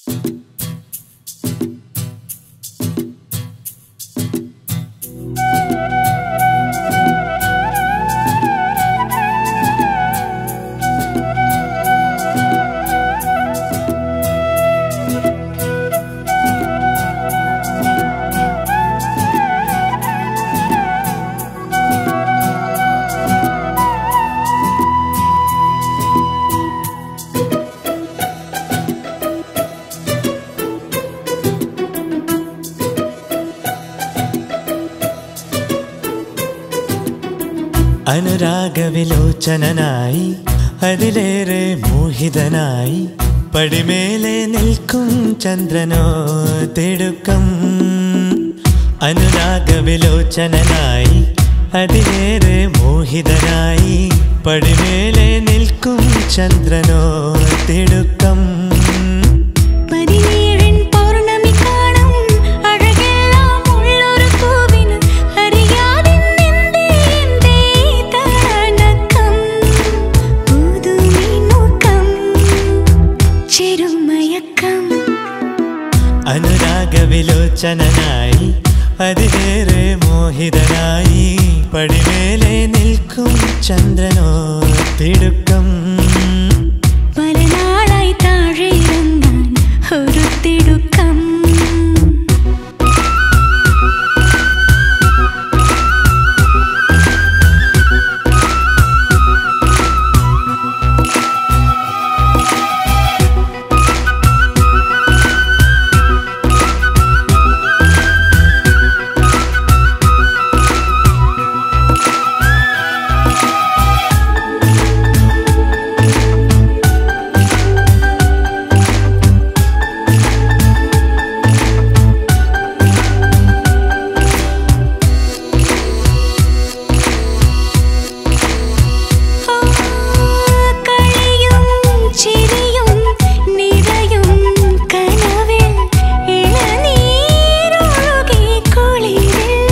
അനുരാഗവിലോചനായി അതിലേറെ മോഹിതനായി പടിമേലെ നിൽക്കും ചന്ദ്രനോ തിടുക്കം അനുരാഗവിലോചനായി അതിലേറെ മോഹിതനായി പടിമേലെ നിൽക്കും ചന്ദ്രനോ തിടുക്കം പതിനേഴിൻ പൗർണമി കാണും അഴകെല്ലാം ഉള്ളൊരു പൂവിന് അറിയാതിന്നെന്തേ എന്തേ തണക്കം പുതുമിനുക്കം ചെറുമയക്കം അനുരാഗവിലോചനായി അതിലേറെ മോഹിതനായി പടിമേലെ നിൽക്കും ചന്ദ്രനോ തിടുക്കം പല നാളായി താഴെ ഇറങ്ങാൻ ഒരു തിടുക്കം കളിയും ചിരിയും നിറയും കനവിൽ ഇളനീരൊഴുകി കുളിരിൽ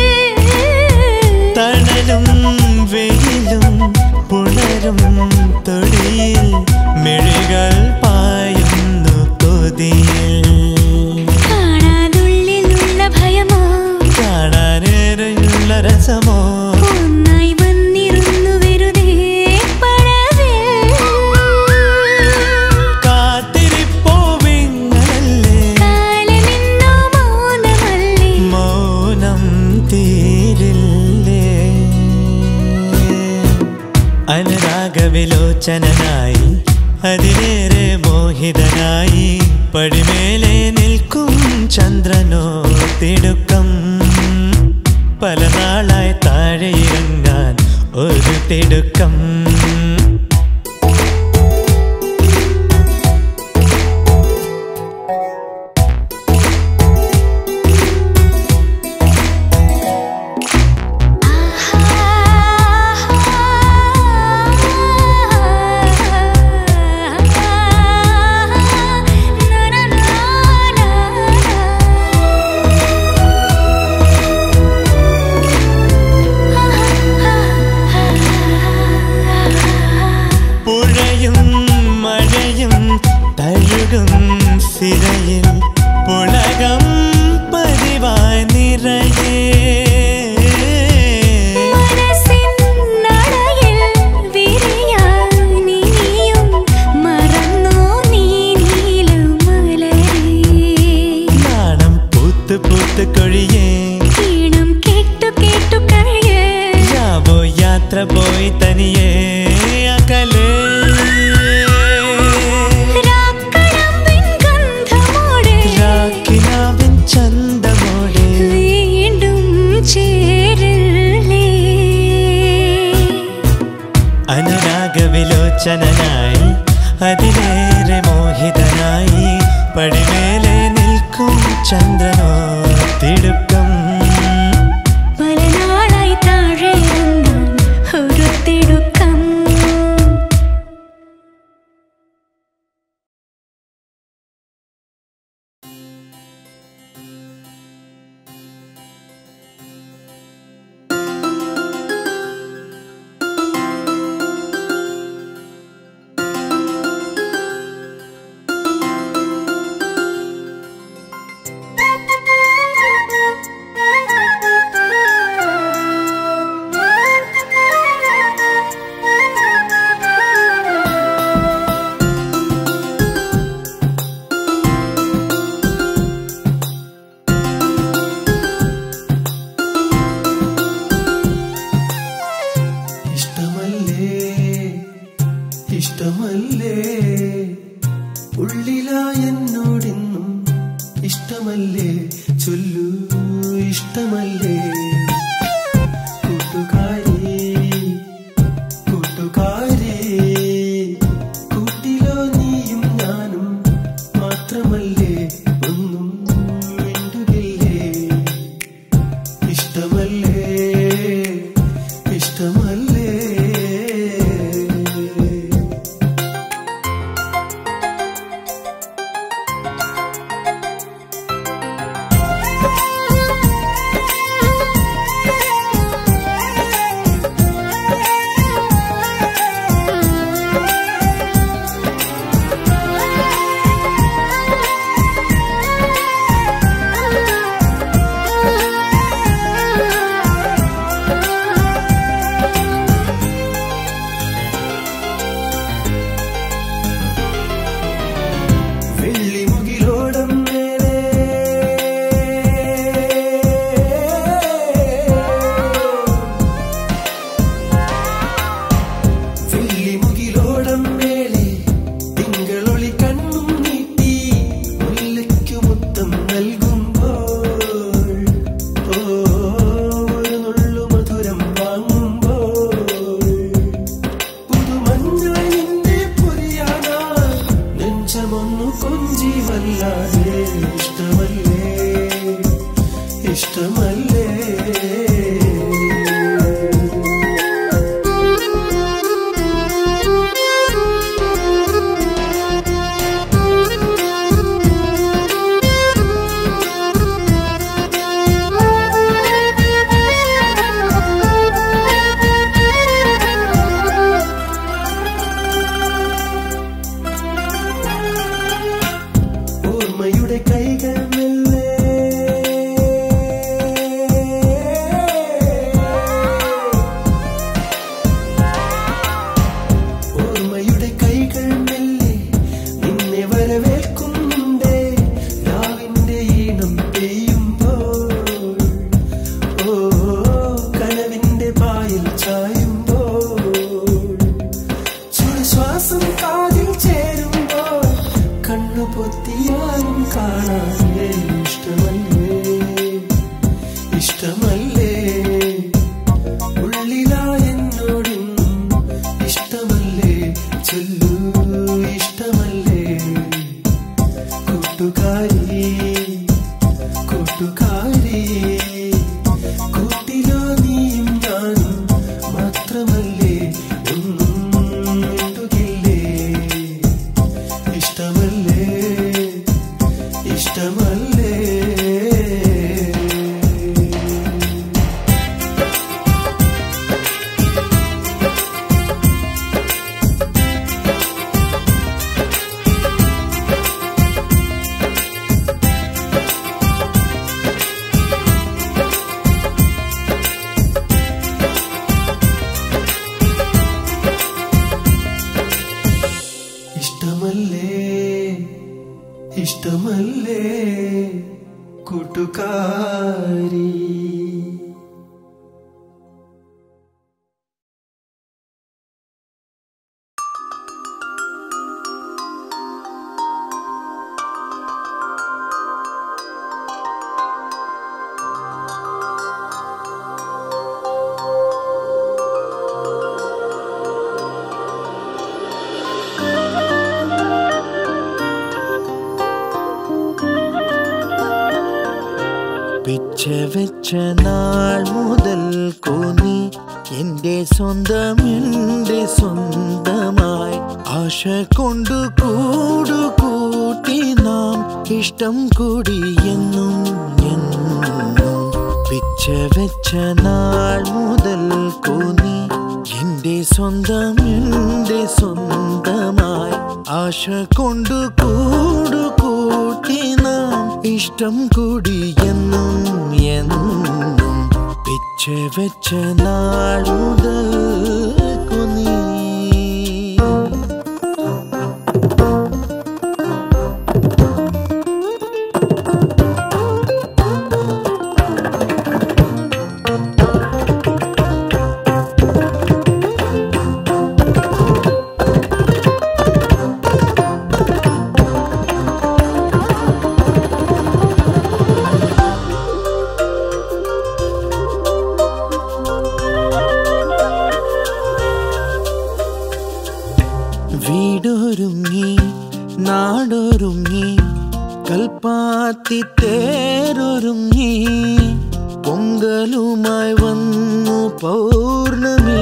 തണലും വെയിലും പുണരും തൊടിയിൽ മിഴികൾ പായുന്നു കൊതിയിൽ കാണാതുള്ളിലുള്ള ഭയമോ കാണാനേറെയുള്ള രസമോ ഒന്നായി വന്നിരുന്നു വെറുതെ പടവിൽ കാത്തിരിപ്പോ വിങ്ങലല്ലേ കാലമെന്നോ മൗനമല്ലേ മൗനം തീരില്ലേ അനുരാഗവിലോചനായി അതിലേറെ മോഹിതനായി പടിമേലെ നിൽക്കും ചന്ദ്രനോ തിടുക്കം പല നാളായി താഴെ ഇറങ്ങാൻ ഒരു തിടുക്കം പുഴയും മഴയും തഴുകും സിരയിൽ പുളകം പതിവായി നിറയേ മനസ്സിൻ നടയിൽ വിരിയാൻ ഇനിയും മറന്നോ നീ നീലമലരേ നാണം പൂത്ത് പൂത്ത് കൊഴിയേ ഈണം കേട്ടു കേട്ടു കഴിയേ യാവോ യാത്ര പോയി തനിയേ അകലേ രാക്കടമ്പിൻ ഗന്ധമോടെ രാക്കിനാവിൻ ചന്തമോടെ വീണ്ടും ചേരില്ലേ അനുരാഗവിലോചനായി അതിലേറെ മോഹിതനായി പടിമേലെ നിൽക്കും ചന്ദ്രനോ തിടുക്കം പല നാളായി താഴെ ഇറങ്ങാൻ ഒരു തിടുക്കം ആ ചായുമ്പോൾ ശ്വാസം കാതിൽ ചേരുമ്പോൾ കണ്ണു പൊത്തിയാലും കാണാനേ ഇഷ്ടമല്ലേ ഇഷ്ടമല്ലേ ഉള്ളിലാ എന്നോടും ഇഷ്ടമല്ലേ ചൊല്ലൂ ഇഷ്ടമല്ലേ കൂട്ടുകാരി കൂട്ടുകാരി കൂട്ടിലോ നീയും ഞാനും മാത്രമല്ലേ ഒന്നും മിണ്ടുകില്ലേ ഇഷ്ടമല്ലേ ഇഷ്ടമല്ലേ ഇഷ്ടമല്ലേ ഇഷ്ടമല്ലേ കൂട്ടുകാരി പിച്ച വെച്ച നാൾ മുതൽ കൂനി എന്റെ സ്വന്തം എന്റെ സ്വന്തമായി ആശ കൊണ്ടു കൂടു കൂട്ടി നാം ഇഷ്ടം കൂടി എന്നും എന്നും പിച്ച വെച്ച നാൾ മുതൽ കൂനി എന്റെ സ്വന്തം എന്റെ സ്വന്തമായി ആശ കൊണ്ടു കൂടു കൂട്ടി നാം ഇഷ്ടം കൂടി എന്നും എന്നും പിച്ച വെച്ച നാൾ മുതൽ കുനീ വീടൊരുങ്ങി നാടൊരുങ്ങി കൽപ്പാത്തി തേരൊരുങ്ങി പൊങ്കലുമായി വന്നു പൗർണമി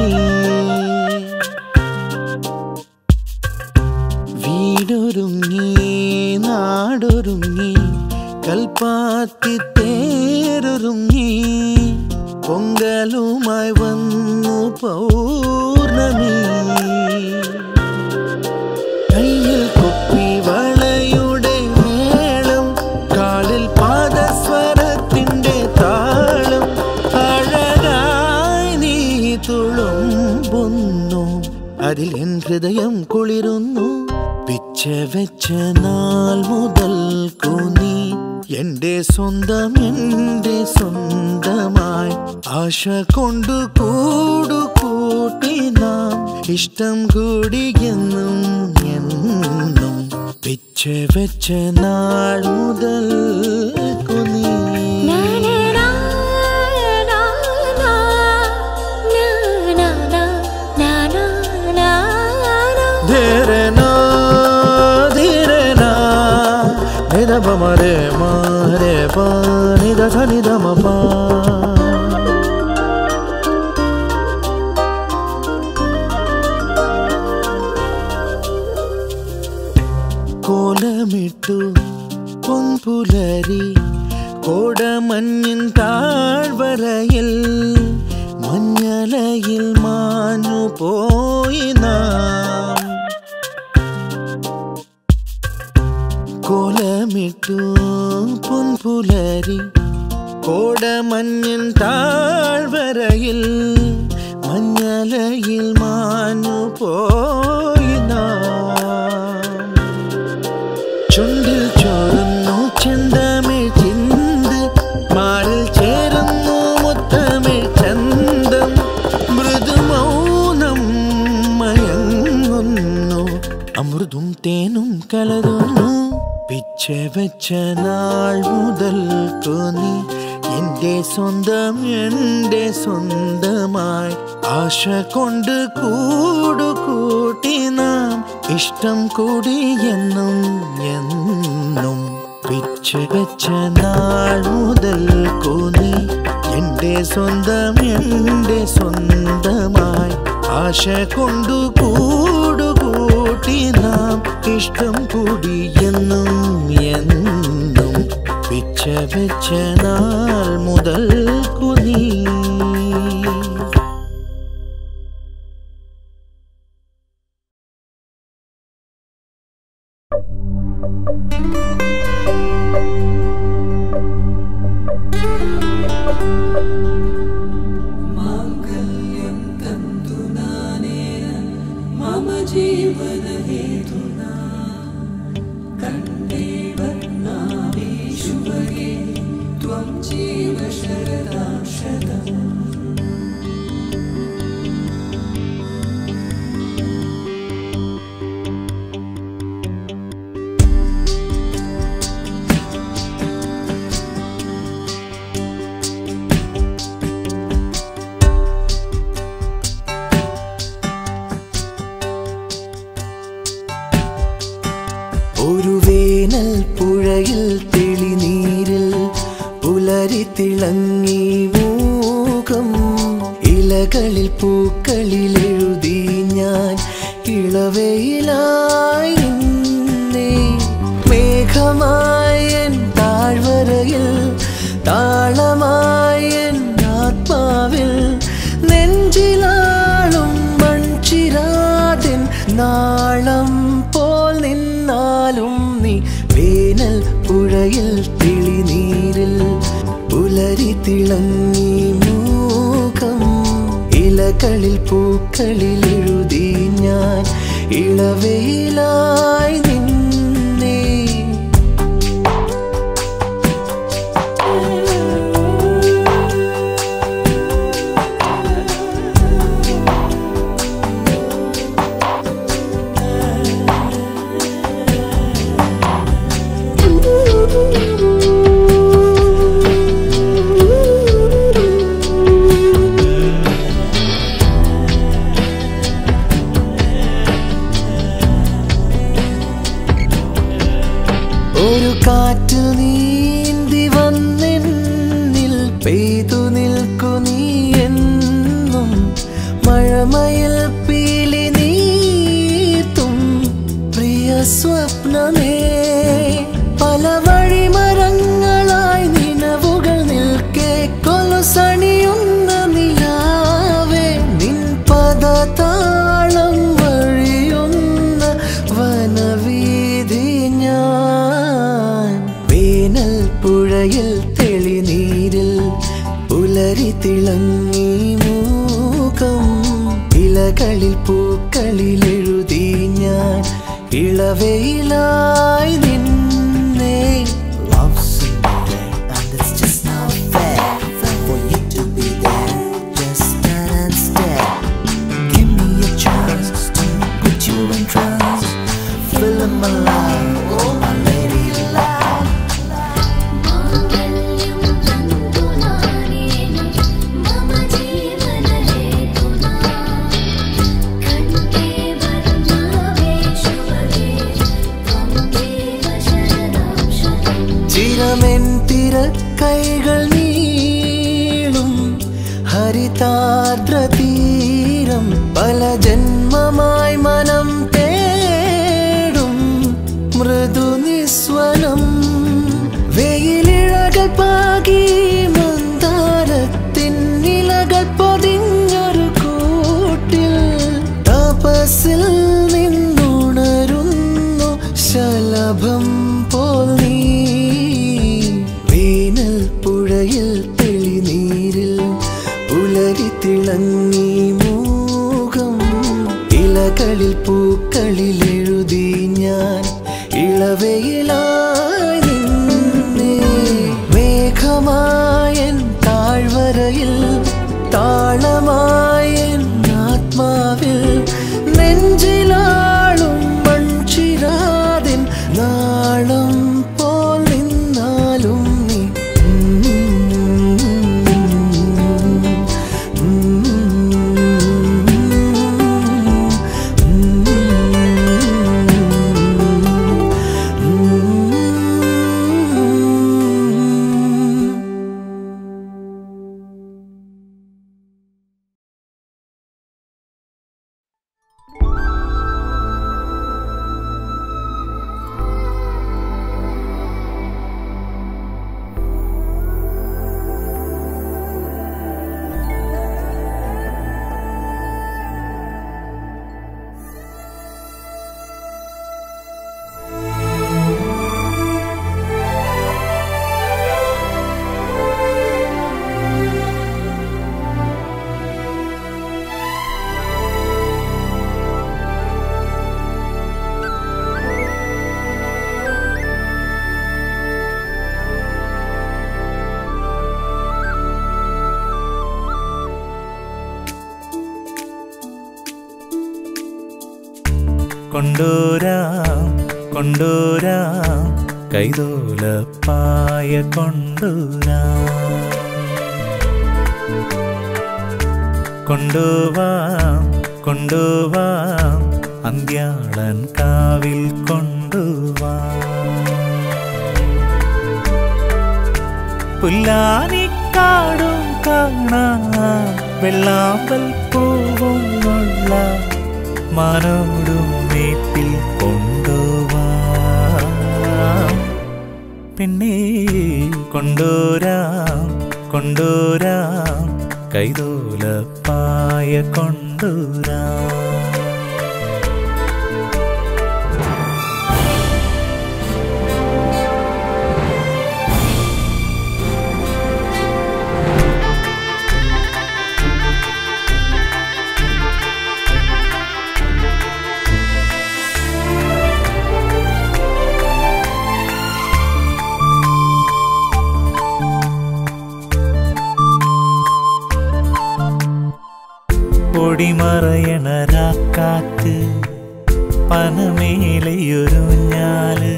വീടൊരുങ്ങി നാടൊരുങ്ങി കൽപ്പാത്തി തേരൊരുങ്ങി പൊങ്കലുമായി വന്നു പൗർണമി കയ്യിൽ കുപ്പി വളയുടെ മേളം കാലിൽ പാദസ്വരത്തിന്റെ താളം അഴകായി നീ തുളുമ്പുന്നു അതിൽ എൻ ഹൃദയം കുളിരുന്നു പിച്ച വെച്ച നാൾ മുതൽ നീ എന്റെ സ്വന്തം എന്റെ സ്വന്തമായി ആശ കൊണ്ടു കൂടു കൂട്ടി നാം ഇഷ്ടം കൂടി എന്നും എന്നും പിച്ച വെച്ച നാൾ മുതൽ കുനീ Na na na na na na na na na na na ധീരെ നാ ധീരെ നാ നിധ പമരെ മാരെ പാ നിധ ധ നിധ മ പാ കോലമിട്ടു പൊൻപുലരി കോടമഞ്ഞിൻ താഴ്വരയിൽ മഞ്ഞലയിൽ മാഞ്ഞു പോയി നാം കോലമിട്ടു പൊൻപുലരി കോടമഞ്ഞിൻ താഴ്വരയിൽ മഞ്ഞലയിൽ മാഞ്ഞു പോയി നാം ചുണ്ടിൽ ചോരുന്നു ചെന്തമിഴ് ചിന്ത് മാറിൽ ചേരുന്നു മുത്തമിഴ് ചന്തം മൃദു വെച്ച നാൾ മുതൽക്കു നീ എന്റെ സ്വന്തം എന്റെ സ്വന്തമായി ആശ കൊണ്ട് കൂടുകൂട്ടി നാം ഇഷ്ടം കൂടി എന്നും എന്നും പിച്ച വെച്ച നാൾ മുതൽക്കു നീ എന്റെ സ്വന്തം എന്റെ സ്വന്തമായി ആശ കൊണ്ടു കൂടുകൂട്ടി നാം ഇഷ്ടം കൂടി എന്നും എന്നും പിച്ച വെച്ച നാൾ മുതൽക്കു നീ मम जीवनहेतुना कण्ठे वर्णाभि शुभगे त्वं जीव शरदा शतम् ഒരു വേനൽ പുഴയിൽ തെളിനീരിൽ പുലരി തിളങ്ങി മൂകം ഇലകളിൽ പൂക്കളിൽ എഴുതി ഞാൻ ഇളവയിലായി നിന്നെ മേഘമായൻ താഴ്വരയിൽ താളമായൻ ആത്മാവിൽ നെഞ്ചിലാളും മൺചിരാതിൻ നാളം പോൽ നിന്നാലും നീ വേനൽ പുഴയിൽ തെളിനീരിൽ പുലരി തിളങ്ങി മൂകം ഇലകളിൽ പൂക്കളിൽ എഴുതി ഞാൻ ഇളവയിലായി നിന്നെ ഒരു കാറ്റിൽ നീന്തി വന്നെന്നിൽ പെയ്തു നിൽക്കു നീ എന്നും മഴമയിൽ പീലി നീത്തും പ്രിയ സ്വപ്നമേ പല വഴിമരങ്ങളായി നിലവുകൾ നിൽക്കെ കൊലുസണിയുന്ന നിലാവേ നിൻ പദതാളം വഴിയുന്ന വനവീതി ഞാൻ വേനൽ പുഴയിൽ തെളിനീരിൽ പുലരി തിളങ്ങി മൂകം ഇലകളിൽ പൂക്കളിൽ എഴുതി ഞാൻ ഇളവയിലായി നിന്നെ Love's in the air, and it's just not fair for you to be there. Just stand and stare. Give me a chance to put you in trance. Fill in my life, oh my lady love. माङ्गल्यं तन्तुनानेन मम जीवनहेतुना कण्ठे वर्णाभे शुभगे त्वं देव शरदां शतम् ചിരമെൻ തിരക്കൈകൾ നീളും ഹരിതാദ്ര തീരം പല ജന്മമായി മനം തേടും മൃദു നിസ്വനം വെയിലിഴകൾ പാകി മന്ദാരത്തിൻ നിലകൾ പൊതിഞ്ഞൊരു കൂട്ടിൽ തപസിൽ നിന്നുണരുന്നു ശലഭം പോൽ നീ വേനൽ പുഴയിൽ തെളിനീരിൽ പുലരി തിളങ്ങി മൂകം ഇലകളിൽ പൂക്കളിൽ എഴുതി ഞാൻ ഇളവയിലായി നിന്നെ മേഘമായൻ താഴ്വരയിൽ താളമായൻ ആത്മാവിൽ നെഞ്ചിലാളും മൺചിരാതിൻ നാളം പോൽ കൊണ്ടോരാം കൊണ്ടോരാം കൈതോലപ്പായ കൊണ്ടോരാം കൊണ്ടുവാം കൊണ്ടുവാം അന്ത്യാളൻ കാവിൽ കൊണ്ടുവാം പുല്ലാനിക്കാടും കാണാം വെള്ളാമ്പൽ പൂവും ഉള്ള മാനോടും വീട്ടിൽ കൊണ്ടുവാം പിന്നെ കൊണ്ടോരാം കൊണ്ടോരാം കൈതോലപ്പായ കൊണ്ടോരാം പൊടിമറയണ രാക്കാറ്റ് പനമേലയൊരു ഞാല്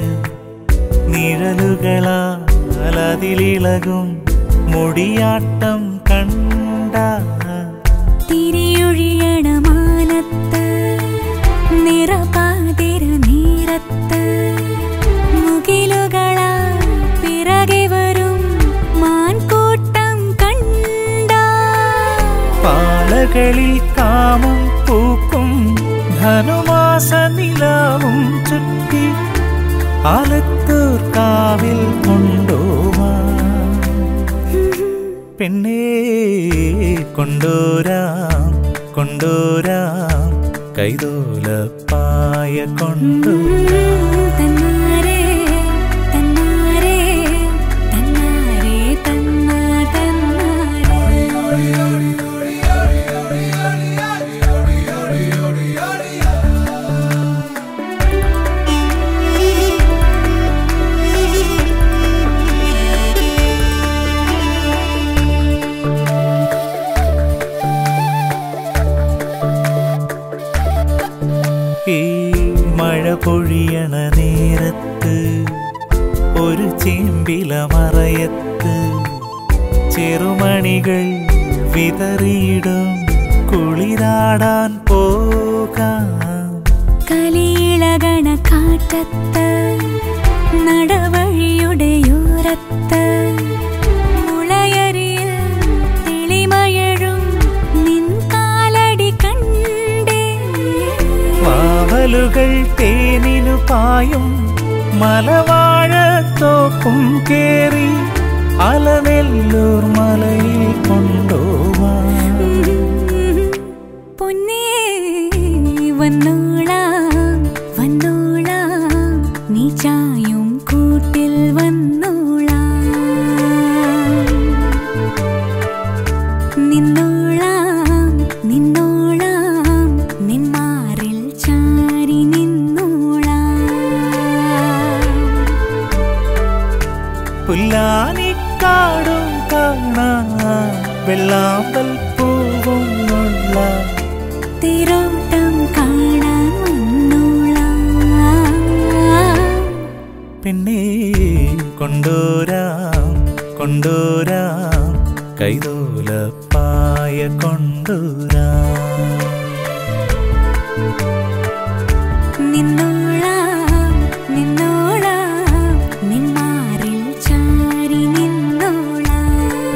നിഴലുകളാൽ അതിലിളകും മുടിയാട്ടം കണ്ട തിരിയൊഴിയണ മാനത്ത് നിറപാതിര നീരത്ത് മുകിലുകളാ പിറകെ വരും മാൻകൂട്ടം കണ്ട പാലകളിൽ കാമം പൂക്കും ധനുമാസ നിലാവും ചുറ്റി ആലത്തൂർ കാവിൽ കൊണ്ടുപോവാം പെണ്ണേ കൊണ്ടോരാം കൊണ്ടോരാം കൈതോലപ്പായ കൊണ്ടോരാം തന്നാരേ തന്നാരേ തന്നാരേ തന്നാ തന്നാരേ ഈ മഴ പൊഴിയണ നേരത്ത് ഒരു ചേമ്പില മറയത്ത് ചെറുമണികൾ വിതറിയിടും കുളിരാടാൻ പോകാം കലിയിളകണ കാറ്റത്ത് നടവഴിയുടെയോരത്ത് മുളയരിയിൽ തെളിമഴഴും നിൻ കാലടി കണ്ടേ വാവലുകൾ തേനിനു പായും മലവാഴത്തോപ്പും കേറി അലനെല്ലൂർ മലയിൽ കൊണ്ടുപോവാം പൊന്നേ വന്നോളാം വന്നോളാം നീ ചായും കൂട്ടിൽ വന്നോളാം നിന്നോളാം നിന്നോളാം നിന്മാറിൽ ചാരി നിന്നോളാം പുല്ലാനിക്കാടും കാണാം വെള്ളാമ്പൽ പൂവും ഉള്ള തിരോട്ടം കാണാൻ വന്നോളാം പിന്നെ കൊണ്ടോരാം കൊണ്ടോരാം കൈതോലപ്പായ കൊണ്ടോരാം നിന്നോളാം നിന്നോളാം നിന്മാറിൽ ചാരി നിന്നോളാം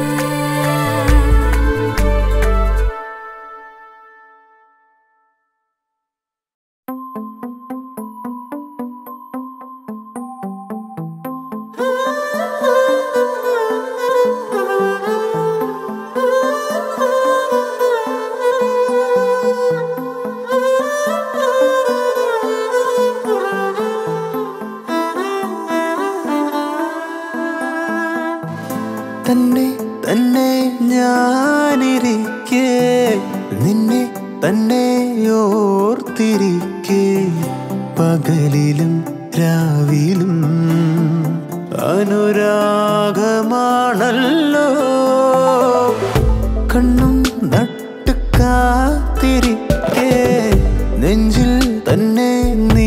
തന്നെ തന്നെ ഞാനിരിക്കെ നിന്നെ തന്നെ ഓർത്തിരിക്കെ പകലിലും രാവിലും അനുരാഗമാണല്ലോ കണ്ണും നട്ട് കാത്തിരിക്കെ നെഞ്ചിൽ തന്നെ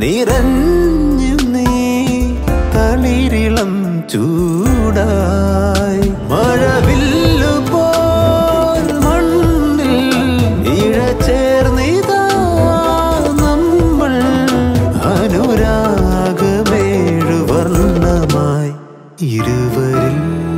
നിറഞ്ഞു നീ തളിരിളം ചൂടായി മഴവില്ലു പോൽ മണ്ണിൽ ഇഴചേർന്നിതാ നമ്മൾ അനുരാഗമേഴു വർണ്ണമായി ഇരുവരിൽ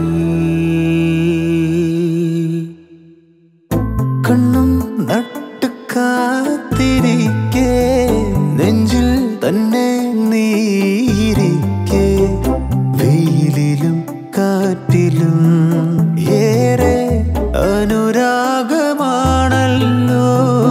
കണ്ണും നട്ടു കാത്തിരിക്കേ നെഞ്ചിൽ തന്നെ നീയിരിക്കേ വെയിലിലും കാറ്റിലും ഏറെ അനുരാഗമാണല്ലോ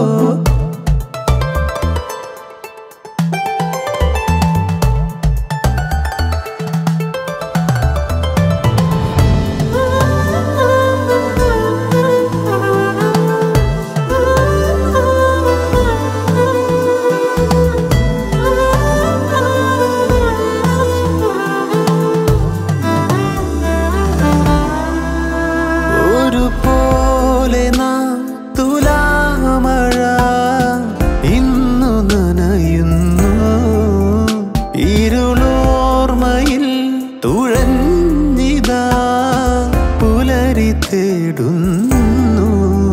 ഒരുപോലെ നാം തുലാമഴ ഇന്നു നനയുന്നു ഇരുളോർമ്മയിൽ തുഴഞ്ഞിതാ പുലരി തേടുന്നു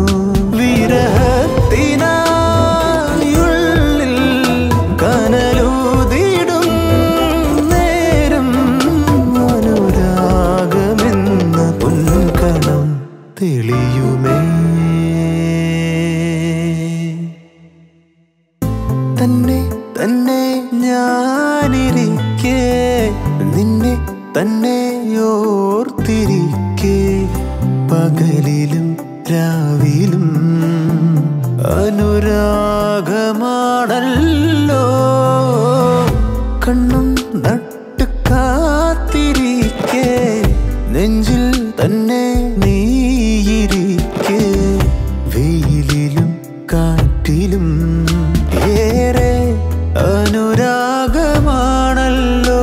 വിരഹത്തിനായുള്ളിൽ കനലൂതിടും നേരം അനുരാഗമെന്ന പൊൻകണം തെളിയുമേ തന്നെ തന്നെ ഞാനിരിക്കേ നിന്നെ തന്നെ ഓർത്തിരിക്കേ പകലിലും രാവിലും അനുരാഗമാണല്ലോ കണ്ണും നട്ടു കാത്തിരിക്കേ നെഞ്ചിൽ തന്നെ നീയിരിക്കേ വെയിലിലും കാറ്റിലും ഏറെ അനുരാഗമാണല്ലോ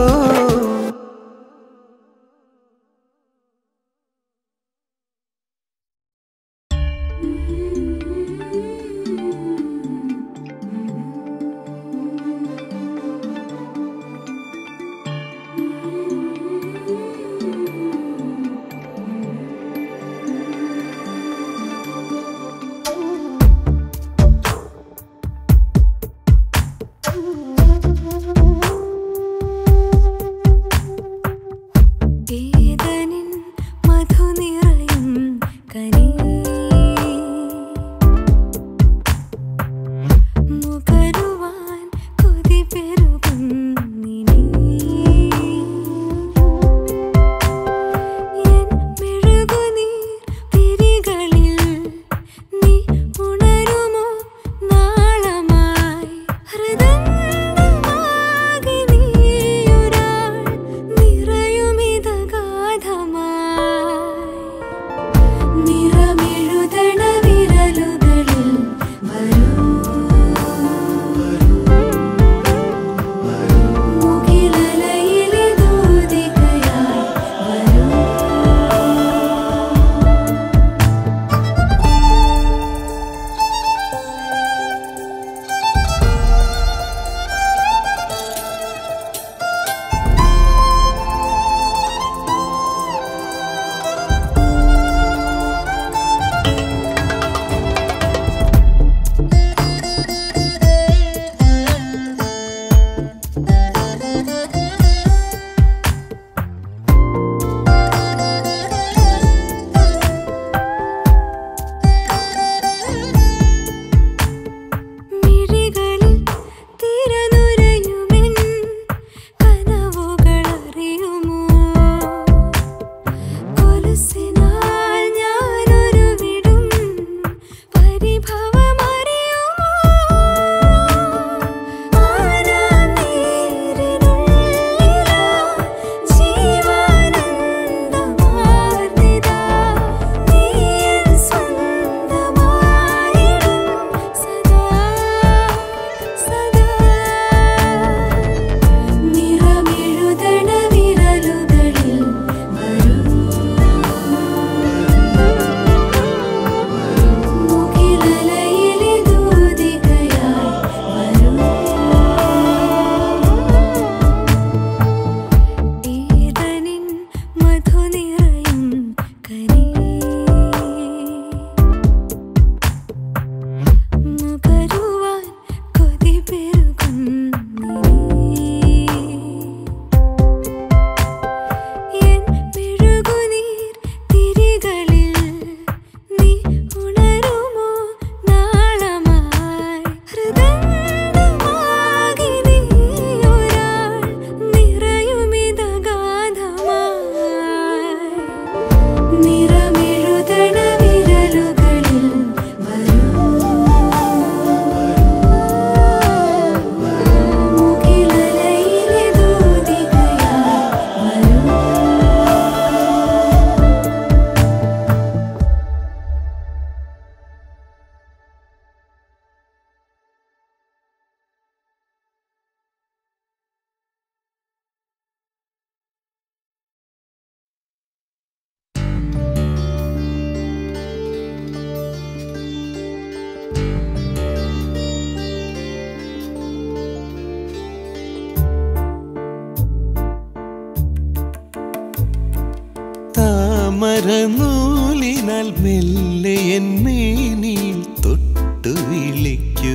താമരനൂലിനാൽ മെല്ലെ എന്മേനിൽ തൊട്ടു വിളിക്കൂ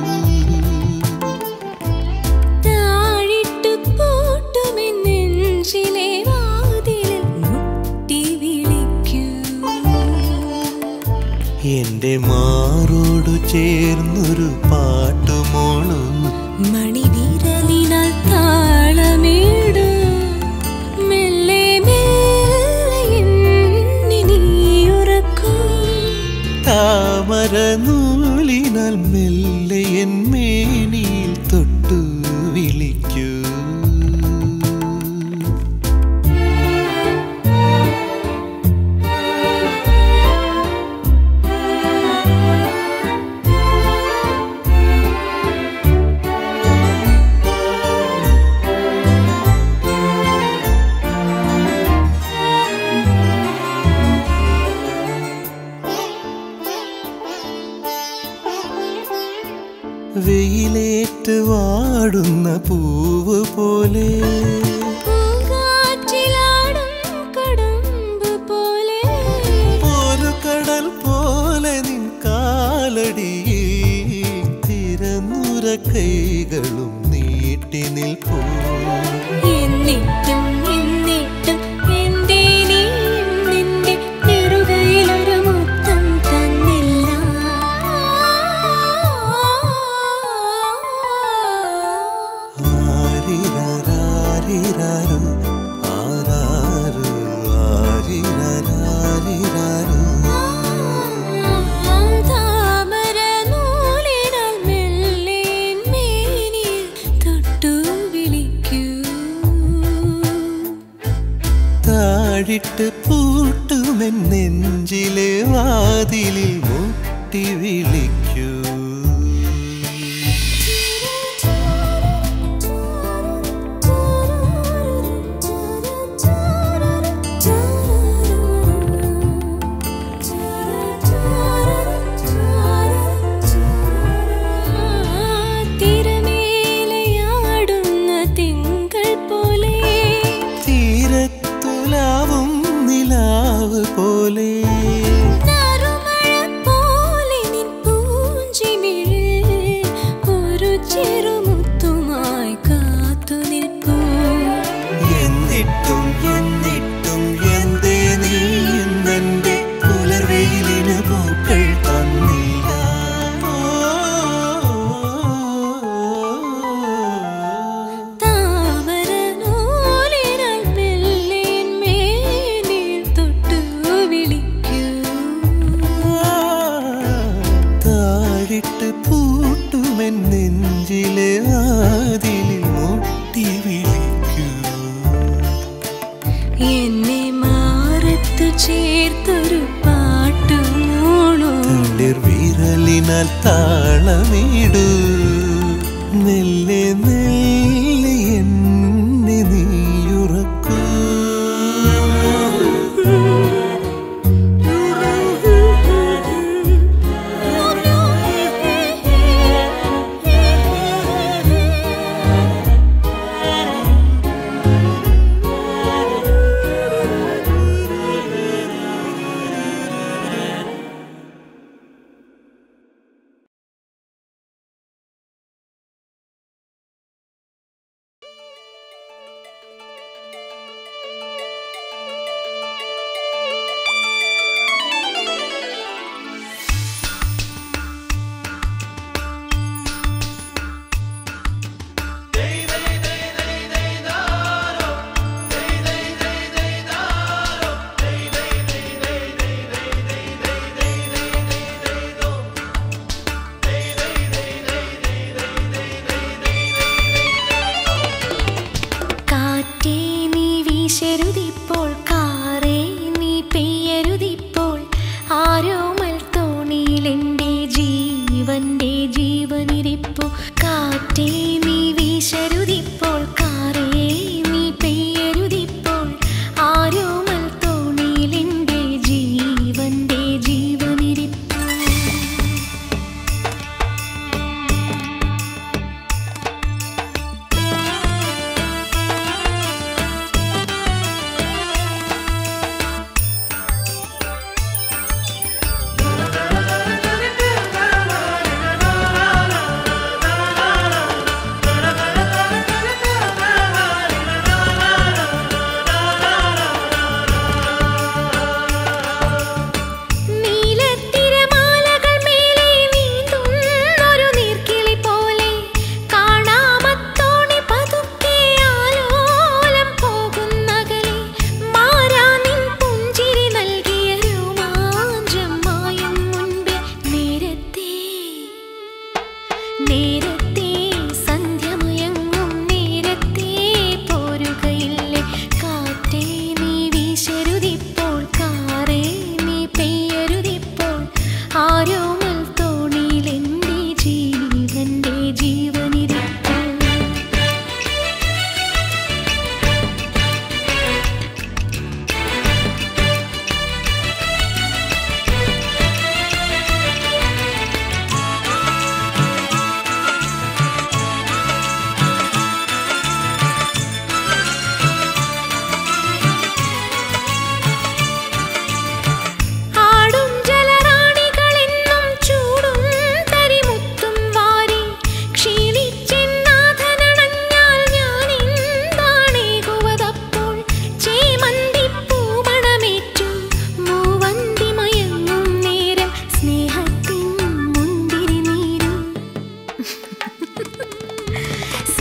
താഴിട്ടു പൂട്ടുമെന്നെഞ്ചിലെ വാതിലിൽ മുട്ടി വിളിക്കൂ എന്റെ മാറോടു ചേർന്നൊരു പാട്ടുമോളും മണിവിരലിനാൽ താളമേടു മെല്ലെ മെല്ലെ എന്നെ നീ ഉറക്കൂ താമരനൂലിനാൽ മെല്ലെ എന്മേനിൽ തൊട്ടു വിളിക്കൂ വെയിലേറ്റ് വാടുന്ന പൂവ് പോലെ പൂങ്കാറ്റിലാടും കടമ്പ് പോലെ ഒരു കടൽ പോലെ നിൻ കാലടിയിൽ തിരന്നുര കൈകളും നീട്ടി നിൽപ്പൂ എന്നിട്ടും എന്നിട്ടും എന്തേ നീ നിന്റെ നെറുകയിലൊരു മുത്തം തന്നില്ല ആരിരാരിരാരു, ആരാരു, ആരിരാരിരാരു. താമര നൂലിനാൽ മെല്ലെ മേനിൽ തൊട്ടു വിളിക്കൂ താഴിട്ട് പൂട്ടുമെൻ നെഞ്ചിലെ വാതിലിൽ മുട്ടി വിളിക്കൂ തിരമേലയാടുന്ന തിങ്കൾ പോലെ തീരത്തുലാവും നിലാവ് പോലെ നറുമഴ പോലെ നിൻ പൂഞ്ചിമിഴിൽ ഒരു ചെറുമുത്തുമായി കാത്തു നിൽപ്പൂ എന്നിട്ടും എന്നിട്ടും എന്തേ നീ ഇന്നെന്റെ പുലർവെയിലിന് പൂക്കൾ തന്നില്ല താമര നൂലിനാൽ മെല്ലെ മേനിൽ തൊട്ടു വിളിക്കൂ താഴിട്ട് പൂട്ടുമെൻ നെഞ്ചിലെ ആതിലിൽ മുട്ടി വിളിക്കൂ എന്നെ മാറത്തു ചേർത്തൊരു പാട്ടുമോണോ തുള്ളിർ വിരലിനാൽ താളമിടൂ മെല്ലെ മെല്ലെ എന്നെ നീയുറക്കൂ കാറ്റേ നീ വീശരുതിപ്പോൾ കാറേ നീ പെയ്യരുതിപ്പോൾ ആരോമൽ തോണിയിലെൻ്റെ ജീവന്റെ ജീവനിരിപ്പു കാറ്റേ നീ വീശരുതിപ്പോൾ കാറേ നീ പെയ്യരുതിപ്പോൾ ആരോമൽ തോണിയിലെൻ്റെ ജീവന്റെ ജീവനിരിപ്പു ആ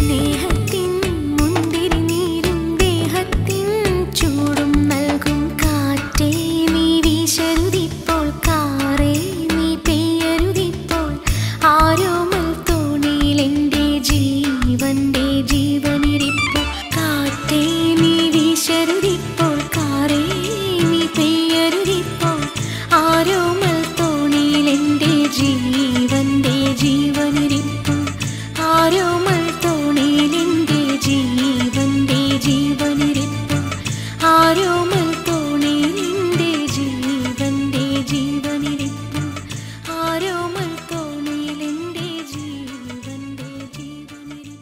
സ്നേഹത്തിൻ മുന്തിരി നീരും ദേഹത്തിൻ ചൂടും നൽകും കാറ്റേ നീ വീശരുതിപ്പോൾ കാറേ നീ പെയ്യരുതിപ്പോൾ ആരോമൽ തോണിയിൽ എൻ്റെ ജീവന്റെ ജീവനിരിപ്പു കാറ്റേ നീ വീശരുതിപ്പോൾ കാറേ നീ പെയ്യരുതിപ്പോൾ ആരോമൽ തോണിയിൽ എൻ്റെ ജീവന്റെ ജീവനിരിപ്പു ആരോമൽ തോണിയിൽ എൻ്റെ ജീവന്റെ ജീവനിരിപ്പു ആരോമൽ തോണിയിൽ എൻ്റെ ജീവന്റെ ജീവനിരിപ്പു ആരോമൽ തോണിയിൽ എൻ്റെ ജീവന്റെ ജീവനിരിപ്പു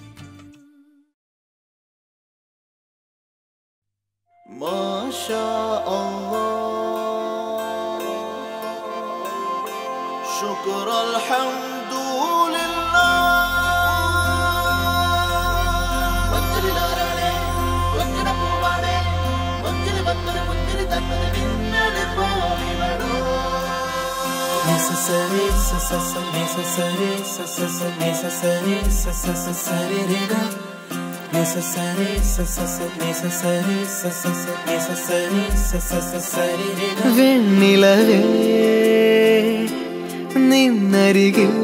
ما شاء الله شكر الحمد لله ഒത്തിരി നാരായണേ, ഒത്തിരി പൂവാണേ, ഒത്തിരി ഭക്തര് പുത്തിരി തന്നത് മിന്നല് പോലിവടോ. Necessary, sa sa sa, necessary, sa sa sa, necessary, sa sa sa, sarirega. Necessary, sa sa sa, necessary, sa sa sa, necessary, sa sa sa, sarirega. വെണ്ണിലവേ നിന്നരികിൽ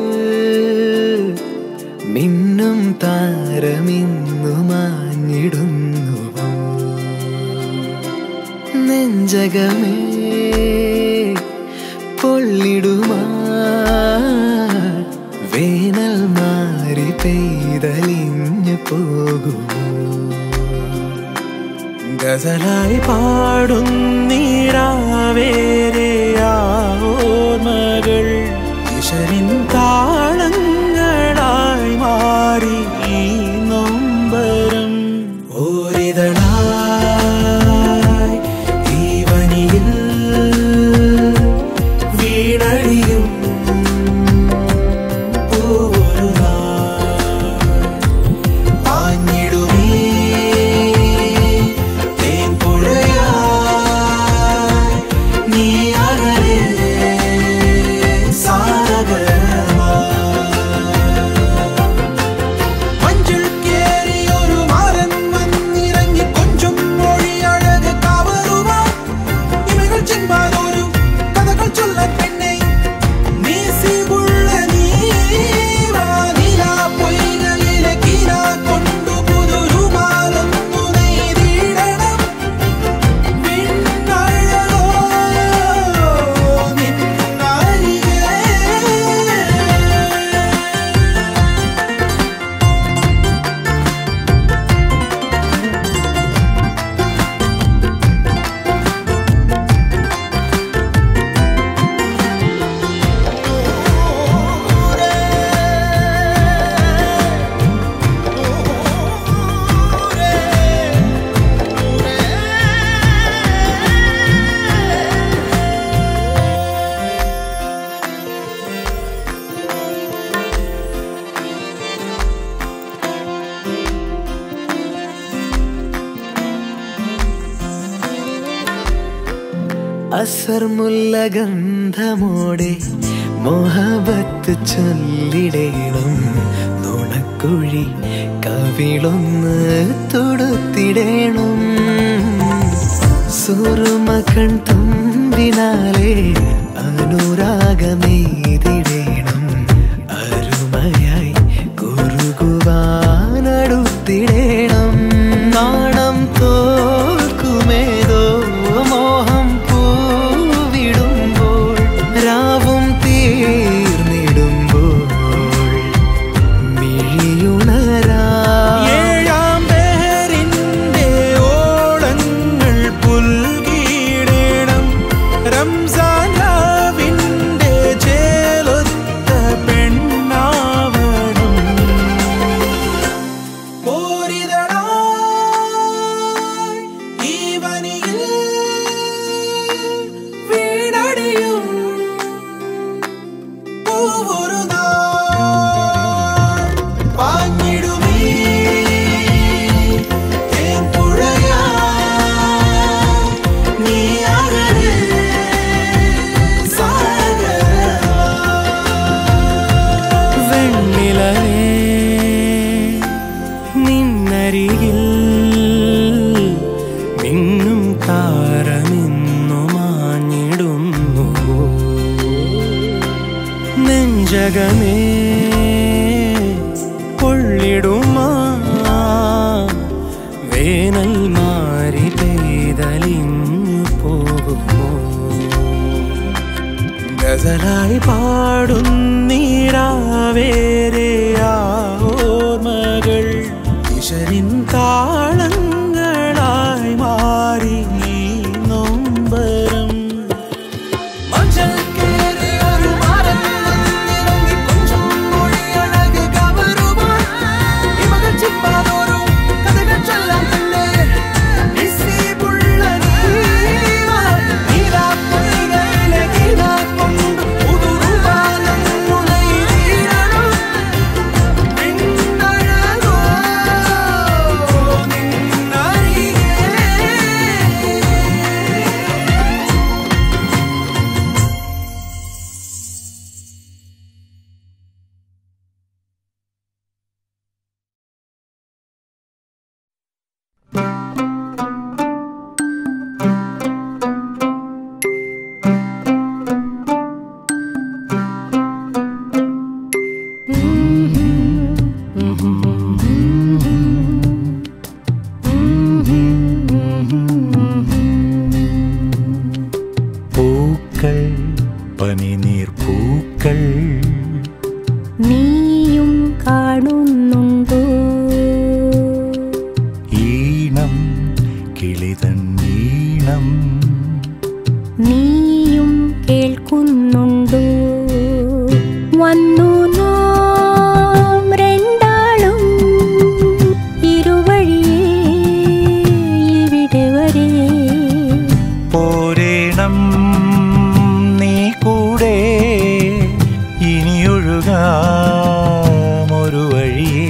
മിന്നും താരമിന്നു മാഞ്ഞിടുന്നുവോ നെഞ്ചകമേ പൊള്ളിടുമാ വേനൽ മാറി പെയ്തലിഞ്ഞു പോകുമോ ഗസലായി പാടുന്നീരാവേരെയാവോർമകൾ ഈശ്വരിൻ താളങ്ങളായി മാറി ഈ നൊമ്പരം ഓരിതളായി ഈ വനിയിൽ വീണടിയും പൂവൊരു നാൾ പാഞ്ഞിടുമേ തേൻപുഴയായി നീ അകലെ സാഗരമായി മഞ്ചിൽ കേറിയൊരു മാരൻ വന്നിറങ്ങി കൊഞ്ചും മൊഴി അഴക് കവറുവാൻ ഇവകൾ ചെമ്പാതൊരു കഥകൾ ചൊല്ലാൻ പെണ്ണെ നീസിവുള്ള നീവാ നിലാ പൊയ്കയിലെ കിനാ കൊണ്ടു പുതുരുമാലൊന്നു നെയ്തിടണം വിണ്ണഴകോ നിന്നരികെ അസർമുല്ല ഗന്ധമോടെ മോഹബത്ത് ചൊല്ലിടേണം നുണക്കുഴി കവിളൊന്ന് തൊടുത്തിടേണം സുറുമകൺ തുമ്പിനാലെ അനുരാഗമെയ്തിടേണം അരുമയായി കുറുകുവാനടുത്തിടേണം നാണം തോൽക്കുമേതോ മോഹം പൂവിടുമ്പോൾ രാവും തീർന്നിടുമ്പോൾ മിഴിയുണരാ ഏഴാം പേരിന്റെ ഓളങ്ങൾ പുൽകിടേണം റംസാൻ രാവിന്റെ ചേലൊത്ത പെണ്ണാവണം പൂരിത നിന്നരികിൽ മിന്നും താരമിന്നു മാഞ്ഞിടുന്നു നെഞ്ചകമേ കൊള്ളിടുമാ വേനൽ മാറി പെയ്തലിഞ്ഞു പോകുമോ ഗസലായി പാടുന്നീരാവേരെ ആ ഓർമ്മകൾ ഈശ്വരിൻ താളങ്ങളായി മാറി ഈ നൊമ്പരം മഞ്ചൽ കേറി ഒരു മരം വന്നിറങ്ങി കൊഞ്ചം മൊഴിയഴക് കവരുവാൻ ഇമകൾ ചിമ്മാനോരോ കഥകൾ ചൊല്ലാൻ തന്നെ ഇസീബുള്ള നീവ നീലാപ്പൊയ്കയിലെ ഗീതാ കൊണ്ട് ഉതുരുവാനം മുലയിലീരണം പിന്നഴകോ നിന്നരികെ പൂക്കൾ പനിനീർ പൂക്കൾ നീയും കാണുന്നുണ്ടോ ഈണം കിളിതൻ ഈണം നീയും കേൾക്കുന്നുണ്ടോ വന്നു നാം രണ്ടാളും ഇരുവഴിയേ ഇവിടെ വരെ പോരേണം നീ കൂടെ ഇനിയൊഴുകാം ഒരു വഴിയേ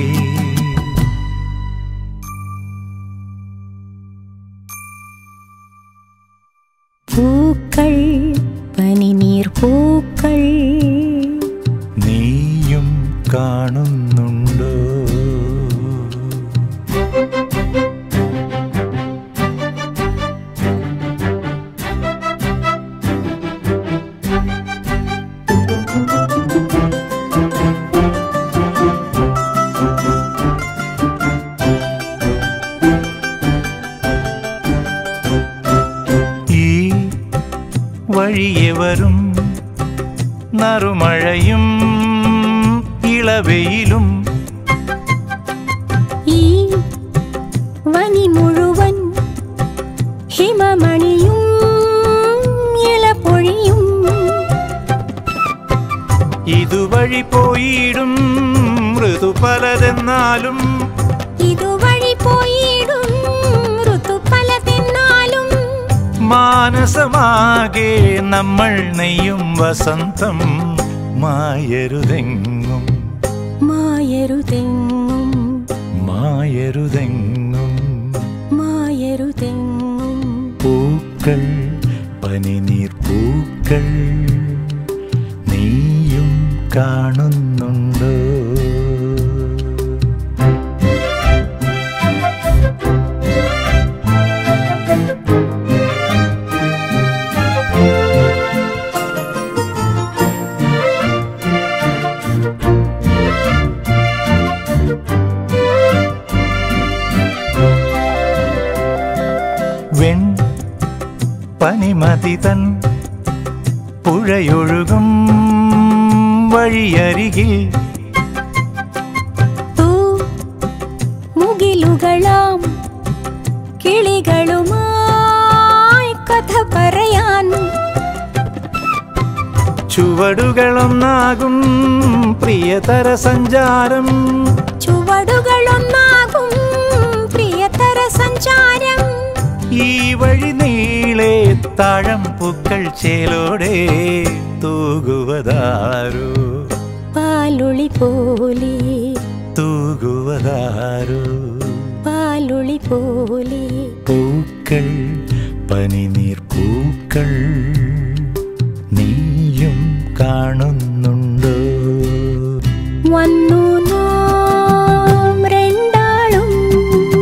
പൂക്കൾ പനിനീർ പൂക്കൾ നീയും കാണുന്നുണ്ടോ ഈ വഴിയെ വരും നറുമഴയും ഇളവെയിലും ഈ വനി മുഴുവൻ ഹിമമണിയും ഇളപൊഴിയും ഇതുവഴി പോയിടും ഋതു പലതെന്നാലും ഇതുവഴി പോയിടും ഋതു പലതെന്നാലും മാനസമാകെ നമ്മൾ നെയ്യും വസന്തം മായരുതെങ്ങും മായരുതെങ്ങും മായരുതെങ്ങും മായരുതെങ്ങും പൂക്കൾ പനിനീർ പൂക്കൾ നീയും കാണുന്നുണ്ടോ വെൺ പനിമതി തൻ പുഴയൊഴുകും വഴിയരികിൽ തൂ മുകിലുകളാം കിളികളുമായി കഥ പറയാൻ ചുവടുകളൊന്നാകും പ്രിയതര സഞ്ചാരം ചുവടുകളൊന്നാകും പ്രിയതര സഞ്ചാരം ഈ വഴി നീളെ താഴം പൂക്കൾ ചേലോടെ തൂകുവതാരോ പാലൊളി പോലെ തൂകുവതാരോ പാലൊളി പോലെ പൂക്കൾ പനിനീർ പൂക്കൾ നീയും കാണുന്നുണ്ടോ വന്നു നാം രണ്ടാളും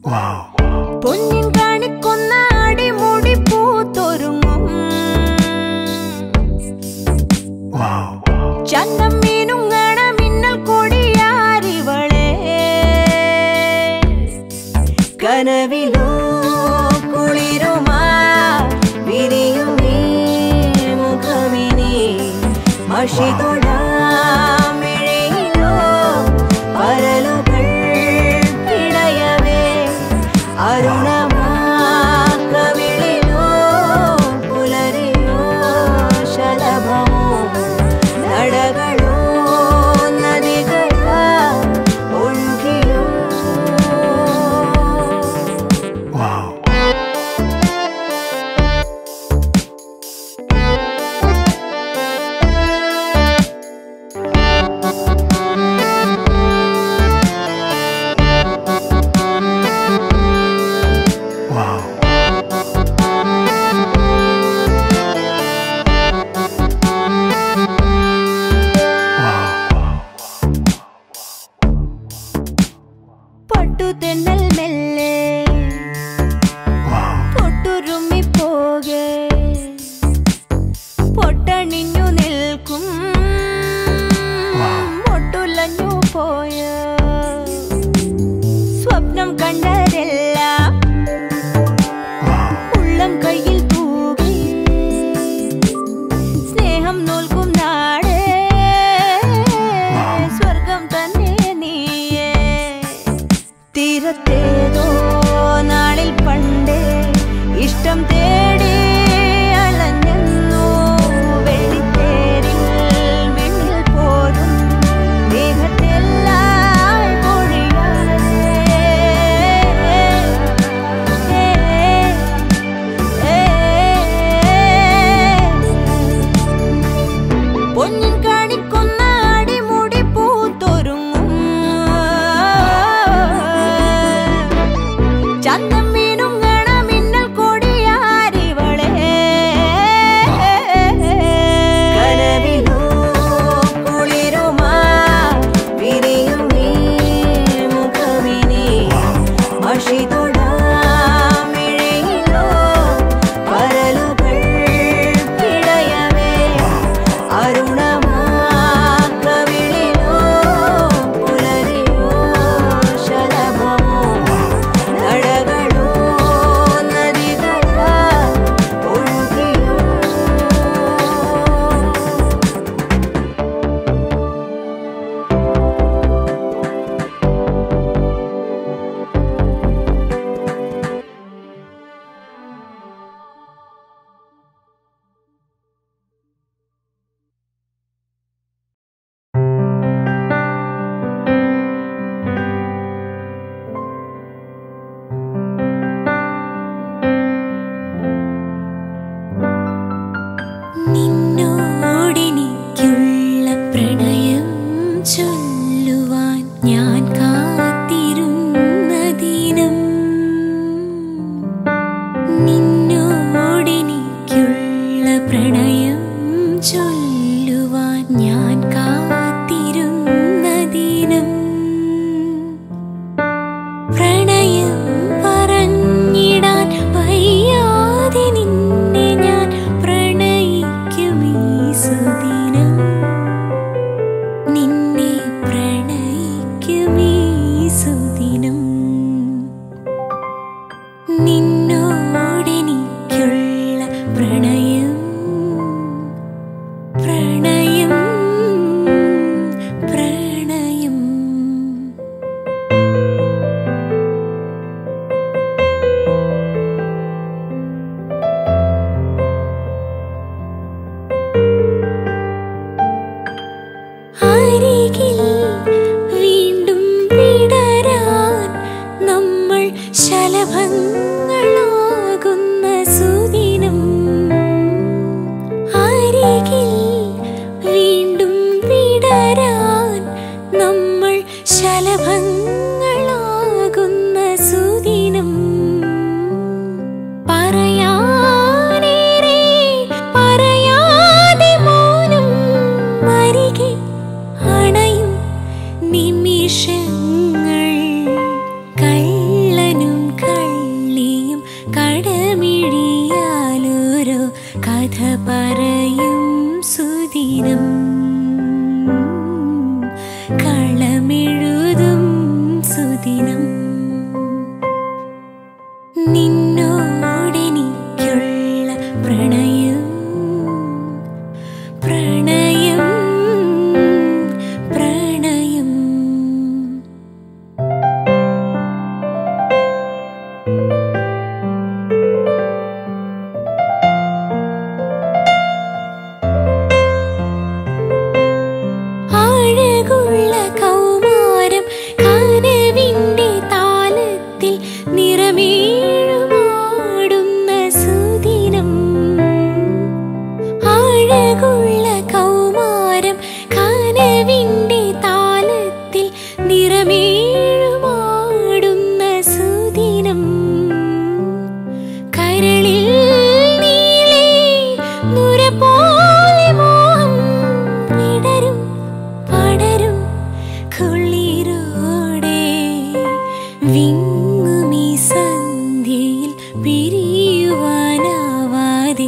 പൊന്നിൻ കാണിക്കൊന്ന അടിമുടി പൂത്തൊരുങ്ങും ചന്നം മീനുങ്ങണ മിന്നൽ കൊടിയാരിവളെ കനവിലോ കുളിരുമാ വിരിയും നീ മുഖമിനി മഷി തൊടാമിഴയിലോ പരലുകൾ പിടയവേ അരുണമാ കവിളിലോ പുലരിയോ ശലഭമോ നടകളോ നദികളാ ഒഴുകിയോ പട്ടുതെന്നൽ മെല്ലെ പൊട്ടുരുമ്മി പോകെ പൊട്ടണിഞ്ഞു നിൽക്കും ഒട്ടുലഞ്ഞു പോയ സ്വപ്നം കണ്ടതെല്ലാം ഉള്ളം കയ്യിൽ തൂകി സ്നേഹം നോൽക്കും നാടേ സ്വർഗം തന്നെ നീയേ തീരത്തേതോ നാളിൽ പണ്ടേ ഇഷ്ടം തേടി അലഞ്ഞെന്നു വെള്ളിത്തേരിൽ വിണ്ണിൽ പോരും മേഘത്തെല്ലാം പൊഴിയാതെ ഏ, ഏ, പൊന്നിൻ കാണിക്കൊന്ന അടിമുടി പൂത്തൊരുങ്ങും ചന്തം മീനുങ്ങണ മിന്നൽ കൊടിയാരിവളെ കനവിലോ കുളിരുമാ വിരിയും നീ മുഖമിനി മഷി തൊടാമിഴയിലോ പരലുകൾ പിടയവേ അരുണമാ കവിളിലോ പുലരിയോ ശലഭമോ നടകളോ നദികളാ ഒഴുകിയോ നിന്നോടെനിക്കുള്ള പ്രണയം ചൊല്ലുവാൻ ഞാൻ കാത്തിരുന്ന ദിനം നിന്നോടെനിക്കുള്ള പ്രണയം ചൊല്ലുവാൻ ഞാൻ കാത്തിരുന്ന ദിനം പ്രണയം പറഞ്ഞിടാൻ വയ്യാതെ നിന്നെ ഞാൻ പ്രണയിക്കും ഈ സുദിനം നിന്നെ പ്രണയിക്കും ഈ സുദിനം നിന്നോടെനിക്കുള്ള പ്രണയം പ്രണയം പ്രണയം അരികിൽ വീണ്ടും വിടരാൻ നമ്മൾ ശലഭങ്ങളാകുന്ന സുദിനം അരികിൽ വീണ്ടും വിടരാൻ നമ്മൾ ശലഭങ്ങളാകുന്ന സുദിനം പറയാനേറെ പറയാതെ മൗനം അരികെ അണയും നിമിഷങ്ങൾ കള്ളനും നിന്നോടെനിക്കുള്ള പ്രണയം പ്രണയം പ്രണയം ആഴകുള്ള കൗമാരം കനവിന്റെ താലത്തിൽ നിറമേഴുമാടുന്ന സുദിനം ആഴകുള്ള കൗമാരം കനവിന്റെ താലത്തിൽ നിറമേഴുമാടുന്ന സുദിനം കരളിൽ നീളെ നുര പോലെ മോഹം വിടരും പടരും കുളിരോടെ വിങ്ങുമീ സന്ധ്യയിൽ പിരിയുവാനാവാതെ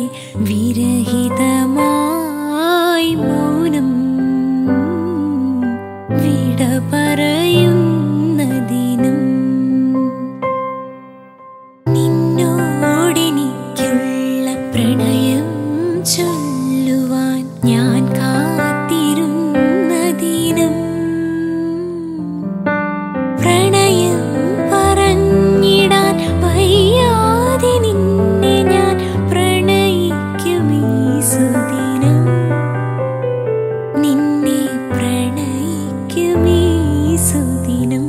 വിരഹിതമായി മൗനം വിട പറയുന്ന ദിനം നിന്നോടെനിക്കുള്ള പ്രണയം ചൊല്ലുവാൻ ഞാൻ കാത്തിരുന്ന ദിനം പ്രണയം പറഞ്ഞിടാൻ വയ്യാതെ നിന്നെ ഞാൻ പ്രണയിക്കുമീ സുദിനം നിന്നെ പ്രണയിക്കുമീ സുദിനം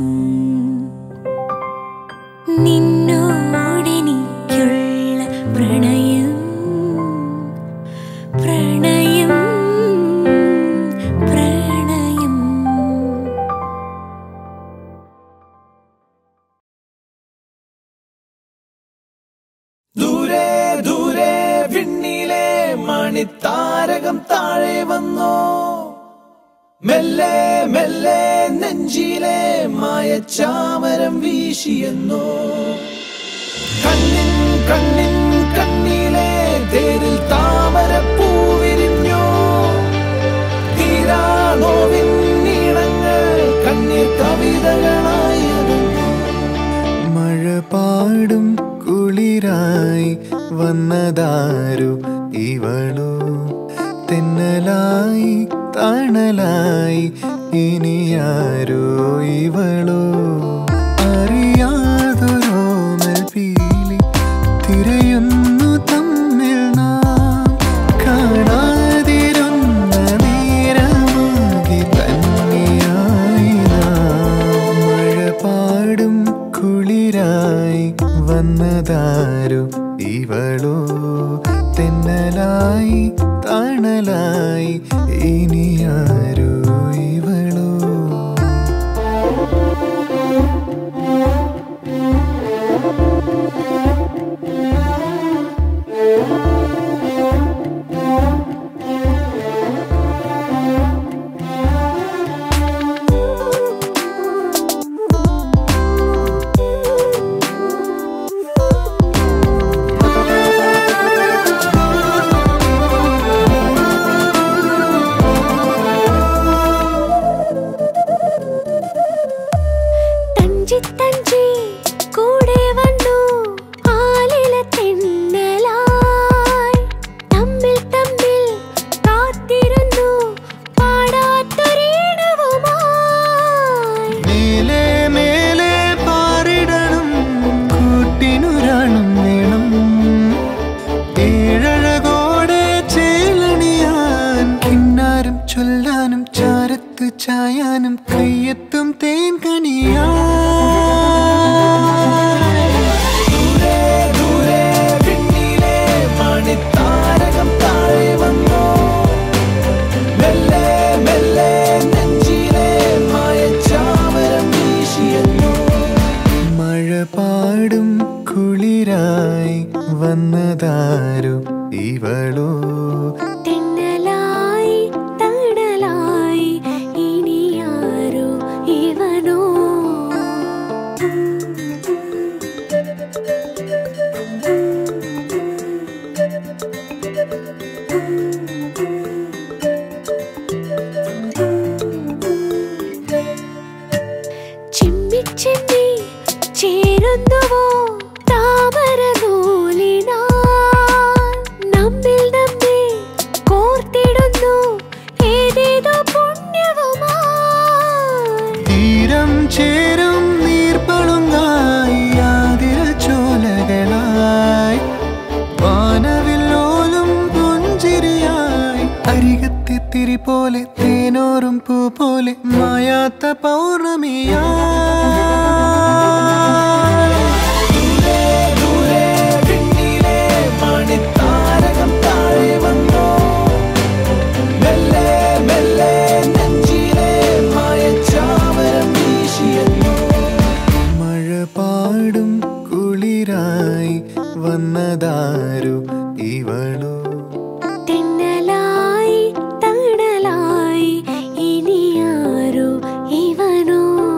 നിന്നോടെനിക്കുള്ള പ്രണയം പ്രണയം പ്രണയം ദൂരെ ദൂരെ വിണ്ണിലെ മണിത്താരകം താഴെ വന്നോ മെല്ലെ മെല്ലെ നെഞ്ചിലെ മായച്ചാമരം വീശിയെന്നോ കണ്ണിൻ കണ്ണിൻ കണ്ണിലെ തേരിൽ താമര പൂവിരിഞ്ഞോ തീരാനോവിൻ നീളങ്ങൾ കണ്ണീർ കവിതകളായി അകന്നു. മഴ പാടും കുളിരായി വന്നതാരു ഇവളോ തെന്നലായി തണലായി ഇനിയാരോ ഇവളോ അറിയാതൊരോമൽ പീലി തിരയുന്നു തമ്മിൽ നാം കാണാതിരുന്ന നേരമാകി തന്നെയായി നാം മഴ പാടും കുളിരായി വന്നതാരു ഇവളോ തെന്നലായി തണലായി ഇനിയാരോ ഇവളോ തഞ്ചി തഞ്ചി കൂടെ വന്നു ആലില തെന്നലായി തമ്മിൽ തമ്മിൽ കാത്തിരുന്നു പാടാത്തൊരീണവുമായി മേലെ മേലെ പാറിടണം കൂട്ടിനുരാണം വേണം ഏഴഴകോടെ ചേലണിയാൻ കിന്നാരം ചൊല്ലാനും ചാരത്ത് ചായാനും കയ്യെത്തും തേൻ കണിയാ ദൂരെ ദൂരെ വിണ്ണിലെ മണിത്താരകം താഴെ വന്നോ മെല്ലെ മെല്ലെ നെഞ്ചിലെ മായച്ചാമരം വീശിയെന്നോ മഴ പാടും കുളിരായി വന്നതാരു ഇവളോ തെന്നലായി തണലായി ഇനിയാരോ ഇവനോ ചിമ്മിച്ചിമ്മി ചേരുന്നുവോ താമര പോലെ മായാത്ത പൗർണമിയാ ദൂരെ വിണ്ണിലെ മണിത്താരകം താഴെ വന്നോ മെല്ലെ മെല്ലെ നെഞ്ചിലെ മായച്ചാമരം വീശിയെന്നോ മഴ പാടും കുളിരായി വന്നതാരു ഇവളോ തെന്നലായി തണലായി ഇനിയാരോ ഇവനോ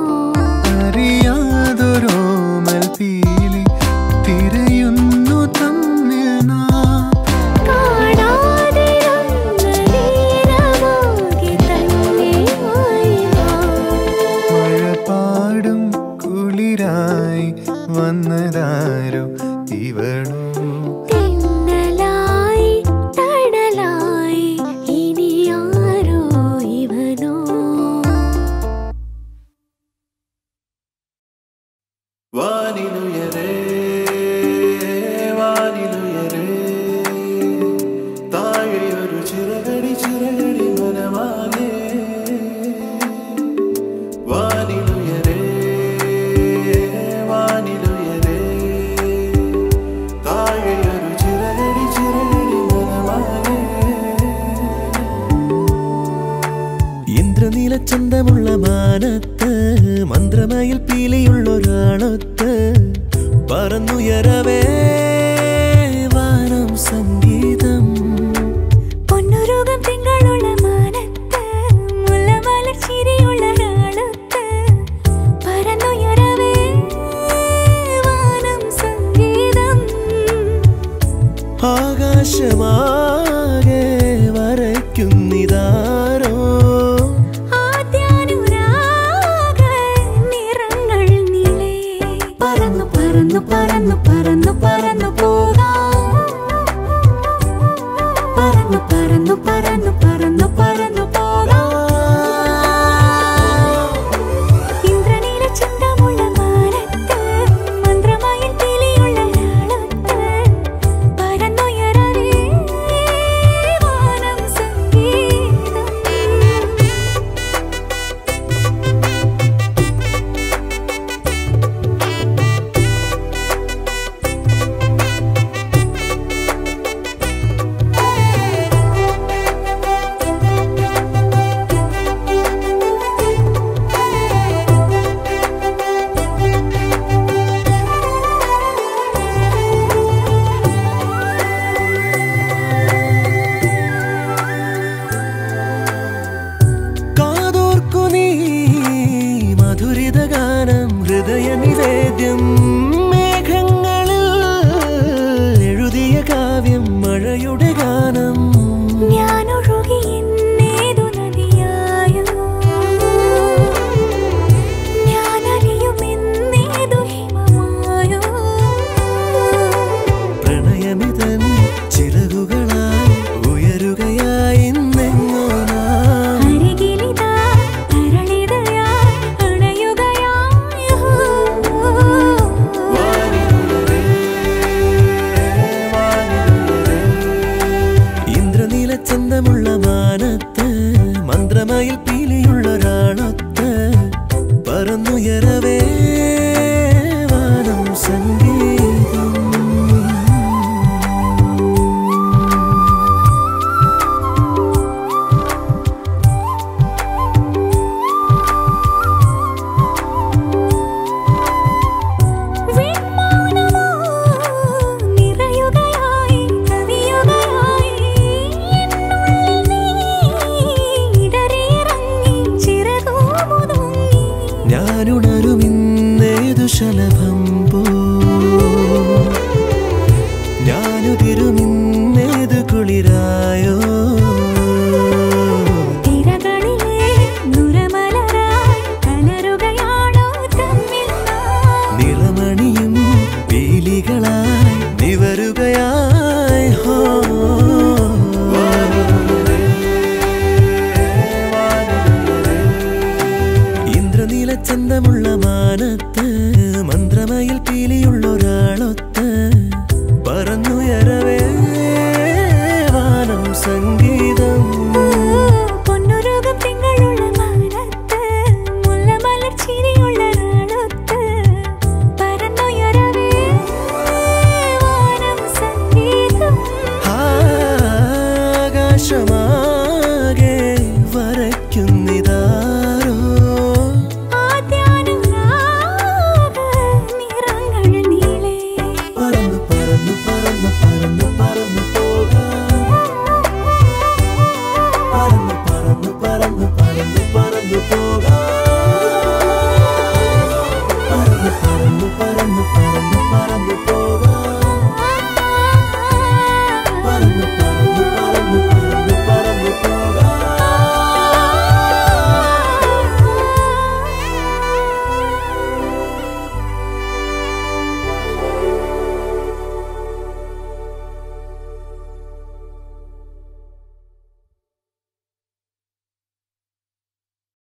അറിയാതൊരോമൽ പീലി തിരയുന്നു തമ്മിൽ നാം കാണാതിരുന്ന നേരമാകെ തന്നെയായി നാം. മഴ പാടും കുളിരായി വന്നതാരോ ഇവളോ തെന്നലായി തണലായി ഇനിയാരോ ഇവനോ വാനിലുയരേ വാനിലുയരേ താഴെയൊരു ചിറകടി ചിറകടി മനമാകെ വാനിലുയരേ വാനിലുയരേ താഴെയൊരു ചിറകടി ചിറകടി മനമാകെ ഇന്ദ്രനീല ചന്തമുള്ള മാനത്ത് മന്ത്രമയിൽ പീലിയുള്ളൊരാളൊത്ത് പറന്നുയരവേ വാനം സംഗീതം പൊന്നുരുകം തിങ്കളുള്ള മാനത്ത് മുല്ലമലർ ചിരിയുള്ള ഒരാളൊത്ത് പറന്നുയരവേ വാനം സംഗീതം ആകാശമാകെ വരയ്ക്കുന്നിതാരോ ആദ്യാനുരാഗ നിറങ്ങൾ നീളേ പറന്നു പറന്നു പറന്നു പറന്നു പറന്നു